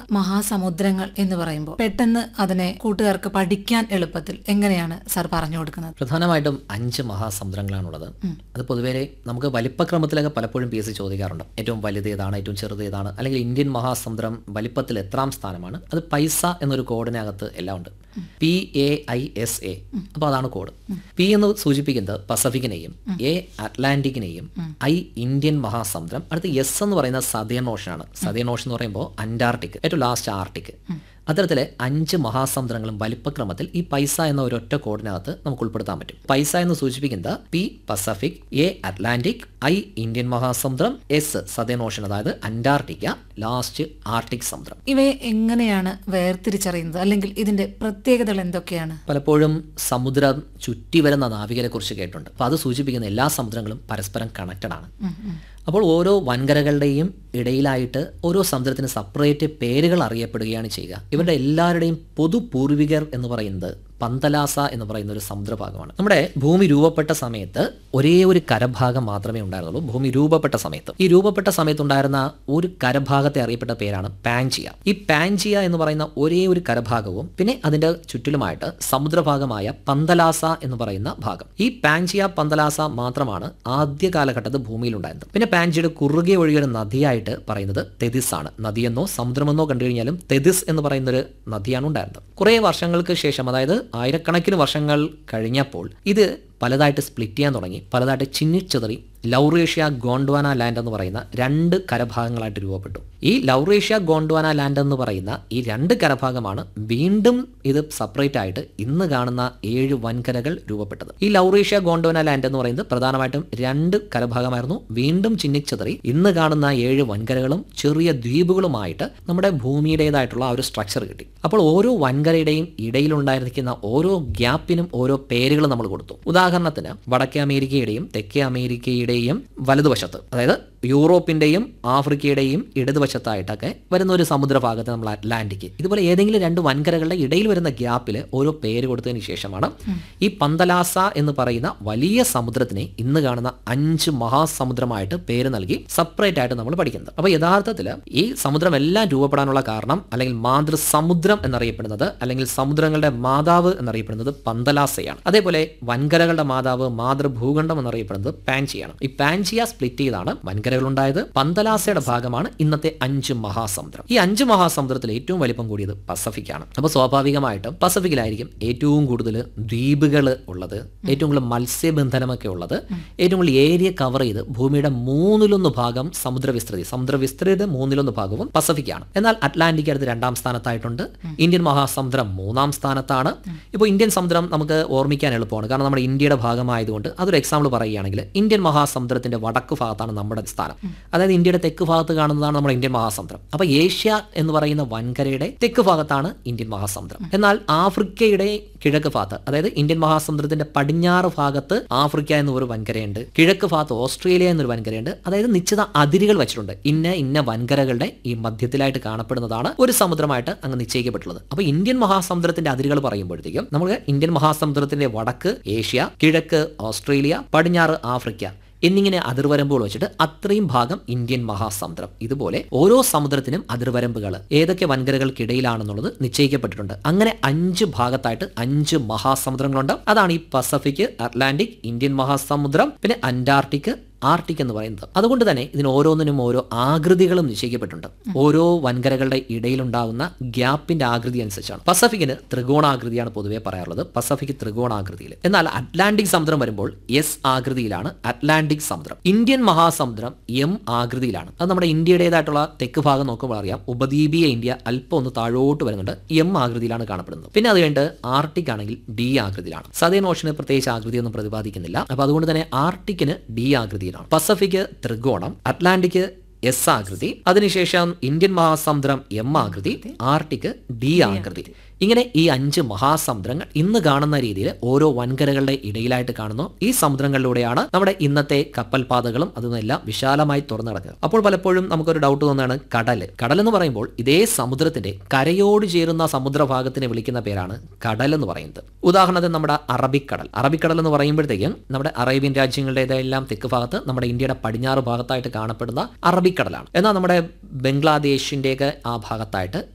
മഹാസമുദ്രങ്ങൾ എന്ന് പറയുമ്പോൾ പെട്ടെന്ന് അതിനെ കൂട്ടുകാർക്ക് പഠിക്കാൻ എളുപ്പത്തിൽ എങ്ങനെയാണ് സാർ പറഞ്ഞു കൊടുക്കുന്നത് പ്രധാനമായിട്ടും അഞ്ച് മഹാസമുദ്രങ്ങളാണുള്ളത് അത് പൊതുവേ നമുക്ക് വലിപ്പക്രമത്തിലൊക്കെ പലപ്പോഴും പി എസ് സി ചോദിക്കാറുണ്ട് ഏറ്റവും വലുത് ഏതാണ് ഏറ്റവും ചെറുത് ഏതാണ് അല്ലെങ്കിൽ ഇന്ത്യൻ മഹാസമുദ്രം വലിപ്പത്തിൽ എത്രാം സ്ഥാനമാണ് അത് പൈസ എന്നൊരു കോഡിനകത്ത് എല്ലാം ഉണ്ട് P A I S A അപ്പോൾ അതാണ് കോഡ് പി എന്ന് സൂചിപ്പിക്കുന്നത് പസഫിക്കിനെയും എ അറ്റ്ലാന്റിക്കിനെയും ഐ ഇന്ത്യൻ മഹാസമുദ്രം അടുത്ത് എസ് എന്ന് പറയുന്നത് സദേൺ ഓഷനാണ് സദേൺ ഓഷൻ എന്ന് പറയുമ്പോൾ അന്റാർട്ടിക് ഏറ്റവും ലാസ്റ്റ് ആർട്ടിക് അത്തരത്തിലെ അഞ്ച് മഹാസമുദ്രങ്ങളും വലിപ്പക്രമത്തിൽ ഈ പൈസ എന്ന ഒരൊറ്റ കോഡിനകത്ത് നമുക്ക് ഉൾപ്പെടുത്താൻ പറ്റും പൈസ എന്ന് സൂചിപ്പിക്കുന്നത് P Pacific A Atlantic I Indian മഹാസമുദ്രം എസ് സദേൺ ഓഷൻ അതായത് അന്റാർട്ടിക്ക ലാസ്റ്റ് ആർട്ടിക് സമുദ്രം ഇവയെ എങ്ങനെയാണ് വേർതിരിച്ചറിയുന്നത് അല്ലെങ്കിൽ ഇതിന്റെ പ്രത്യേകതകൾ എന്തൊക്കെയാണ് പലപ്പോഴും സമുദ്രം ചുറ്റി വരുന്ന നാവികരെ കുറിച്ച് കേട്ടിട്ടുണ്ട് അപ്പോൾ അത് സൂചിപ്പിക്കുന്ന എല്ലാ സമുദ്രങ്ങളും പരസ്പരം കണക്റ്റഡ് ആണ് അപ്പോൾ ഓരോ വൻകരകളുടെയും ഇടയിലായിട്ട് ഓരോ സമുദ്രത്തിന് സെപ്പറേറ്റ് പേരുകൾ അറിയപ്പെടുകയാണ് ചെയ്യുക ഇവരുടെ എല്ലാവരുടെയും പൊതു പൂർവികർ എന്ന് പറയുന്നത് പന്തലാസ എന്ന് പറയുന്ന ഒരു സമുദ്രഭാഗമാണ് നമ്മുടെ ഭൂമി രൂപപ്പെട്ട സമയത്ത് ഒരേ ഒരു കരഭാഗം മാത്രമേ ഉണ്ടായിരുന്നുള്ളൂ ഭൂമി രൂപപ്പെട്ട സമയത്ത് ഈ രൂപപ്പെട്ട സമയത്ത് ഉണ്ടായിരുന്ന ഒരു കരഭാഗത്തെ അറിയപ്പെട്ട പേരാണ് പാൻജിയ ഈ പാൻജിയ എന്ന് പറയുന്ന ഒരേ ഒരു കരഭാഗവും പിന്നെ അതിന്റെ ചുറ്റിലുമായിട്ട് സമുദ്രഭാഗമായ പന്തലാസ എന്ന് പറയുന്ന ഭാഗം ഈ പാൻജിയ പന്തലാസ മാത്രമാണ് ആദ്യ കാലഘട്ടത്തിൽ ഭൂമിയിൽ ഉണ്ടായിരുന്നത് പിന്നെ പാൻജിയുടെ കുറുകെ ഒഴുകിയ നദിയായിട്ട് പറയുന്നത് തെതിസ് ആണ് നദിയെന്നോ സമുദ്രമെന്നോ കണ്ടു കഴിഞ്ഞാലും തെതിസ് എന്ന് പറയുന്ന ഒരു നദിയാണ് ഉണ്ടായിരുന്നത് കുറേ വർഷങ്ങൾക്ക് ശേഷം അതായത് ആയിരക്കണക്കിന് വർഷങ്ങൾ കഴിഞ്ഞപ്പോൾ ഇത് പലതായിട്ട് സ്പ്ലിറ്റ് ചെയ്യാൻ തുടങ്ങി പലതായിട്ട് ചിന്നിച്ചെതറി ലൗറേഷ്യ ഗോണ്ട്വാന ലാൻഡ് എന്ന് പറയുന്ന രണ്ട് കരഭാഗങ്ങളായിട്ട് രൂപപ്പെട്ടു ഈ ലൗറേഷ്യ ഗോണ്ട്വാന ലാൻഡ് എന്ന് പറയുന്ന ഈ രണ്ട് കരഭാഗമാണ് വീണ്ടും ഇത് സെപ്പറേറ്റ് ആയിട്ട് ഇന്ന് കാണുന്ന ഏഴ് വൻകരകൾ രൂപപ്പെട്ടത് ഈ ലൗറേഷ്യ ഗോണ്ട്വാന ലാൻഡ് എന്ന് പറയുന്നത് പ്രധാനമായിട്ടും രണ്ട് കരഭാഗമായിരുന്നു വീണ്ടും ചിന്നിച്ചെതറി ഇന്ന് കാണുന്ന ഏഴ് വൻകരകളും ചെറിയ ദ്വീപുകളുമായിട്ട് നമ്മുടെ ഭൂമിയുടേതായിട്ടുള്ള ആ ഒരു സ്ട്രക്ചർ കിട്ടി അപ്പോൾ ഓരോ വൻകരയുടെയും ഇടയിലുണ്ടായിരിക്കുന്ന ഓരോ ഗ്യാപ്പിനും ഓരോ പേരുകൾ നമ്മൾ കൊടുത്തു ഉദാഹരണത്തിന് വടക്കേ അമേരിക്കയുടെയും തെക്കേ അമേരിക്കയുടെയും വലതുവശത്ത് അതായത് യൂറോപ്പിന്റെയും ആഫ്രിക്കയുടെയും ഇടതുവശത്തായിട്ടൊക്കെ വരുന്ന ഒരു സമുദ്രഭാഗത്ത് നമ്മൾ അറ്റ്ലാന്റിക് ഇതുപോലെ ഏതെങ്കിലും രണ്ട് വൻകരകളുടെ ഇടയിൽ വരുന്ന ഗ്യാപ്പിൽ ഓരോ പേര് കൊടുത്തതിന് ശേഷമാണ് ഈ പന്തലാസ എന്ന് പറയുന്ന വലിയ സമുദ്രത്തിനെ ഇന്ന് കാണുന്ന അഞ്ച് മഹാസമുദ്രമായിട്ട് പേര് നൽകി സെപ്പറേറ്റ് ആയിട്ട് നമ്മൾ പഠിക്കുന്നത് അപ്പോൾ യഥാർത്ഥത്തിൽ ഈ സമുദ്രം എല്ലാം രൂപപ്പെടാനുള്ള കാരണം അല്ലെങ്കിൽ മാതൃസമുദ്രം എന്നറിയപ്പെടുന്നത് അല്ലെങ്കിൽ സമുദ്രങ്ങളുടെ മാതാവ് എന്നറിയപ്പെടുന്നത് പന്തലാസയാണ് അതേപോലെ വൻകരകളുടെ മാതാവ് മാതൃഭൂഖണ്ഡം എന്നറിയപ്പെടുന്നത് പാൻജിയാണ് ഈ പാൻജിയ സ്പ്ലിറ്റ് ചെയ്താണ് വൻകരകൾ ഉണ്ടായത് പന്തലാസയുടെ ഭാഗമാണ് ഇന്നത്തെ അഞ്ച് മഹാസമുദ്രം ഈ അഞ്ച് മഹാസമുദ്രത്തിൽ ഏറ്റവും വലിപ്പം കൂടിയത് പസഫിക് ആണ് അപ്പോൾ സ്വാഭാവികമായിട്ടും പസഫിക്കിലായിരിക്കും ഏറ്റവും കൂടുതൽ ദ്വീപുകൾ ഉള്ളത് ഏറ്റവും കൂടുതൽ മത്സ്യബന്ധനമൊക്കെ ഉള്ളത് ഏറ്റവും കൂടുതൽ ഏരിയ കവർ ചെയ്ത് ഭൂമിയുടെ മൂന്നിലൊന്ന് ഭാഗം സമുദ്ര വിസ്തൃതി സമുദ്ര വിസ്തൃതി മൂന്നിലൊന്ന് ഭാഗവും പസഫിക്കാണ് എന്നാൽ അറ്റ്ലാന്റിക് അടുത്ത് രണ്ടാം സ്ഥാനത്തായിട്ടുണ്ട് ഇന്ത്യൻ മഹാസമുദ്രം മൂന്നാം സ്ഥാനത്താണ് ഇപ്പോൾ ഇന്ത്യൻ സമുദ്രം നമുക്ക് ഓർമ്മിക്കാൻ എളുപ്പമാണ് കാരണം നമ്മുടെ ഇന്ത്യയുടെ ഭാഗമായതുകൊണ്ട് അതൊരു എക്സാമ്പിൾ പറയുകയാണെങ്കിൽ ഇന്ത്യൻ മഹാസമുദ്രത്തിന്റെ വടക്ക് ഭാഗത്താണ് നമ്മുടെ സ്ഥാനം അതായത് ഇന്ത്യയുടെ തെക്ക് ഭാഗത്ത് കാണുന്നതാണ് നമ്മുടെ ഇന്ത്യൻ മഹാസമുദ്രം അപ്പൊ ഏഷ്യ എന്ന് പറയുന്ന വൻകരയുടെ തെക്ക് ഭാഗത്താണ് ഇന്ത്യൻ മഹാസമുദ്രം എന്നാൽ ആഫ്രിക്കയുടെ കിഴക്ക് ഭാഗത്ത് അതായത് ഇന്ത്യൻ മഹാസമുദ്രത്തിന്റെ പടിഞ്ഞാറ് ഭാഗത്ത് ആഫ്രിക്ക എന്ന ഒരു വൻകരയുണ്ട് കിഴക്ക് ഭാഗത്ത് ഓസ്ട്രേലിയ എന്നൊരു വൻകരയുണ്ട് അതായത് നിശ്ചിത അതിരുകൾ വെച്ചിട്ടുണ്ട് ഇന്ന ഇന്ന വൻകരകളുടെ ഈ മധ്യത്തിലായിട്ട് കാണപ്പെടുന്നതാണ് ഒരു സമുദ്രമായിട്ട് അങ്ങ് നിശ്ചയിക്കപ്പെട്ടുള്ളത് അപ്പൊ ഇന്ത്യൻ മഹാസമുദ്രത്തിന്റെ അതിരുകൾ പറയുമ്പോഴത്തേക്കും നമുക്ക് ഇന്ത്യൻ മഹാസമുദ്രത്തിന്റെ വടക്ക് ഏഷ്യ കിഴക്ക് ഓസ്ട്രേലിയ പടിഞ്ഞാറ് ആഫ്രിക്ക എന്നിങ്ങനെ അതിർവരമ്പുകൾ വെച്ചിട്ട് അത്രയും ഭാഗം ഇന്ത്യൻ മഹാസമുദ്രം ഇതുപോലെ ഓരോ സമുദ്രത്തിനും അതിർവരമ്പുകൾ ഏതൊക്കെ വൻകരകൾക്കിടയിലാണെന്നുള്ളത് നിശ്ചയിക്കപ്പെട്ടിട്ടുണ്ട് അങ്ങനെ അഞ്ച് ഭാഗത്തായിട്ട് അഞ്ച് മഹാസമുദ്രങ്ങളുണ്ട് അതാണ് ഈ പസഫിക് അറ്റ്ലാന്റിക് ഇന്ത്യൻ മഹാസമുദ്രം പിന്നെ അന്റാർട്ടിക് ആർട്ടിക് എന്ന് പറയുന്നത് അതുകൊണ്ട് തന്നെ ഇതിന് ഓരോന്നിനും ഓരോ ആകൃതികളും നിശ്ചയിക്കപ്പെട്ടിട്ടുണ്ട് ഓരോ വൻകരകളുടെ ഇടയിലുണ്ടാകുന്ന ഗ്യാപ്പിന്റെ ആകൃതി അനുസരിച്ചാണ് പസഫിക്കിന് ത്രികോണാകൃതിയാണ് പൊതുവെ പറയാറുള്ളത് പസഫിക് ത്രികോണാകൃതിയിൽ എന്നാൽ അറ്റ്ലാന്റിക് സമുദ്രം വരുമ്പോൾ എസ് ആകൃതിയിലാണ് അറ്റ്ലാന്റിക് സമുദ്രം ഇന്ത്യൻ മഹാസമുദ്രം എം ആകൃതിയിലാണ് അത് നമ്മുടെ ഇന്ത്യയുടേതായിട്ടുള്ള തെക്ക് ഭാഗം നോക്കുമ്പോൾ അറിയാം ഉപദ്വീപീയ ഇന്ത്യ അല്പം ഒന്ന് താഴോട്ട് വരുന്നുണ്ട് എം ആകൃതിയിലാണ് കാണപ്പെടുന്നത് പിന്നെ അത് കഴിഞ്ഞിട്ട് ആർട്ടിക് ആണെങ്കിൽ ഡി ആകൃതിയിലാണ് സദേൺ ഓഷന് പ്രത്യേകിച്ച് ആകൃതിയൊന്നും പ്രതിപാദിക്കുന്നില്ല അപ്പൊ അതുകൊണ്ട് തന്നെ ആർട്ടിക്കിന് ഡി ആകൃതിയിലാണ് പസഫിക് ത്രികോണം അറ്റ്ലാന്റിക് എസ് ആകൃതി അതിനുശേഷം ഇന്ത്യൻ മഹാസമുദ്രം എം ആകൃതി ആർട്ടിക് ഡി ആകൃതി ഇങ്ങനെ ഈ അഞ്ച് മഹാസമുദ്രങ്ങൾ ഇന്ന് കാണുന്ന രീതിയിൽ ഓരോ വൻകരകളുടെ ഇടയിലായിട്ട് കാണുന്നു ഈ സമുദ്രങ്ങളിലൂടെയാണ് നമ്മുടെ ഇന്നത്തെ കപ്പൽ പാതകളും അതൊന്നെല്ലാം വിശാലമായി തുറന്നു കിടക്കുക അപ്പോൾ പലപ്പോഴും നമുക്കൊരു ഡൗട്ട് തോന്നുകയാണ് കടൽ കടൽ എന്ന് പറയുമ്പോൾ ഇതേ സമുദ്രത്തിന്റെ കരയോട് ചേരുന്ന സമുദ്രഭാഗത്തിനെ വിളിക്കുന്ന പേരാണ് കടൽ എന്ന് പറയുന്നത് ഉദാഹരണത്തിന് നമ്മുടെ അറബിക്കടൽ അറബിക്കടൽ എന്ന് പറയുമ്പോഴത്തേക്കും നമ്മുടെ അറേബ്യൻ രാജ്യങ്ങളുടേതെല്ലാം തെക്ക് ഭാഗത്ത് നമ്മുടെ ഇന്ത്യയുടെ പടിഞ്ഞാറ് ഭാഗത്തായിട്ട് കാണപ്പെടുന്ന അറബിക്കടലാണ് എന്നാൽ നമ്മുടെ ബംഗ്ലാദേശിന്റെയൊക്കെ ആ ഭാഗത്തായിട്ട്